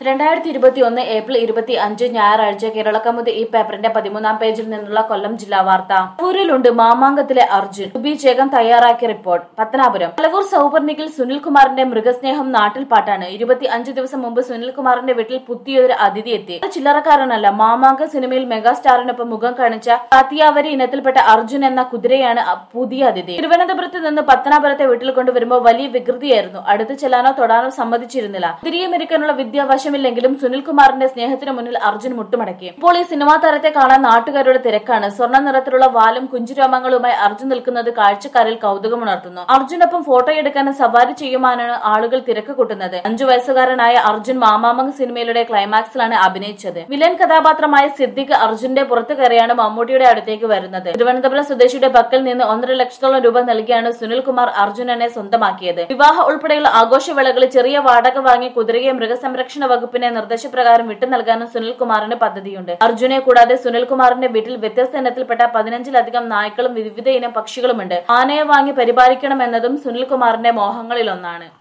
രണ്ടായിരത്തി ഇരുപത്തി ഒന്ന് ഏപ്രിൽ ഇരുപത്തി അഞ്ച് ഞായറാഴ്ച കേരളക്കമുത് ഈ പേപ്പറിന്റെ പതിമൂന്നാം പേജിൽ നിന്നുള്ള കൊല്ലം ജില്ലാ വാർത്ത പൂരിലുണ്ട് മാമാങ്കത്തിലെ അർജുൻ സുബി ചേകം തയ്യാറാക്കിയ റിപ്പോർട്ട് പത്തനാപുരം മലവൂർ സൗപർണിക്കിൽ സുനിൽകുമാറിന്റെ മൃഗസ്നേഹം നാട്ടിൽ പാട്ടാണ് ഇരുപത്തി അഞ്ച് ദിവസം മുമ്പ് സുനിൽകുമാറിന്റെ വീട്ടിൽ പുതിയൊരു അതിഥി എത്തി അത് ചില്ലറക്കാരനല്ല മാമാങ്ക സിനിമയിൽ മെഗാസ്റ്റാറിനൊപ്പം മുഖം കാണിച്ച കാത്തിയാവരി ഇനത്തിൽപ്പെട്ട അർജുൻ എന്ന കുതിരയാണ് അ- പുതിയ അതിഥി തിരുവനന്തപുരത്ത് നിന്ന് പത്തനാപുരത്തെ വീട്ടിൽ കൊണ്ടുവരുമ്പോൾ വലിയ വികൃതിയായിരുന്നു അടുത്ത് ചെല്ലാനോ തൊടാനോ സമ്മതിച്ചിരുന്നില്ല തിരികെ മെരുക്കാനുള്ള വിദ്യ വശമില്ലെങ്കിലും സുനിൽകുമാറിന്റെ സ്നേഹത്തിന് മുന്നിൽ അർജുൻ മുട്ടുമടക്കി ഇപ്പോൾ ഈ സിനിമാ താരത്തെ കാണാൻ നാട്ടുകാരുടെ തിരക്കാണ് സ്വർണ്ണ നിറത്തിലുള്ള വാലും കുഞ്ചുരോമങ്ങളുമായി അർജുൻ നിൽക്കുന്നത് കാഴ്ചക്കാരിൽ കൗതുകമുണർത്തുന്നു അർജുനൊപ്പം ഫോട്ടോ എടുക്കാനും സവാരി ചെയ്യുവാനാണ് ആളുകൾ തിരക്ക് കൂട്ടുന്നത് അഞ്ചു വയസ്സുകാരനായ അർജുൻ മാമാമംഗ് സിനിമയിലൂടെ ക്ലൈമാക്സിലാണ് അഭിനയിച്ചത് വില്ലൻ കഥാപാത്രമായ സിദ്ദിഖ് അർജുന്റെ പുറത്തു കയറിയാണ് മമ്മൂട്ടിയുടെ അടുത്തേക്ക് വരുന്നത് തിരുവനന്തപുരം സ്വദേശിയുടെ പക്കൽ നിന്ന് ഒന്നര ലക്ഷത്തോളം രൂപ നൽകിയാണ് സുനിൽകുമാർ അർജുനനെ സ്വന്തമാക്കിയത് വിവാഹ ഉൾപ്പെടെയുള്ള ആഘോഷവേളകളിൽ ചെറിയ വാടക വാങ്ങി കുതിരയെ മൃഗസംരക്ഷണ വകുപ്പിന്റെ നിർദ്ദേശപ്രകാരം വിട്ടു നൽകാനും സുനിൽകുമാറിന് പദ്ധതിയുണ്ട് അർജുനെ കൂടാതെ സുനിൽകുമാറിന്റെ വീട്ടിൽ വ്യത്യസ്ത ഇനത്തിൽപ്പെട്ട പതിനഞ്ചിലധികം നായ്ക്കളും വിവിധ ഇനം പക്ഷികളുമുണ്ട് ആനയെ വാങ്ങി പരിപാലിക്കണമെന്നതും സുനിൽകുമാറിന്റെ മോഹങ്ങളിലൊന്നാണ്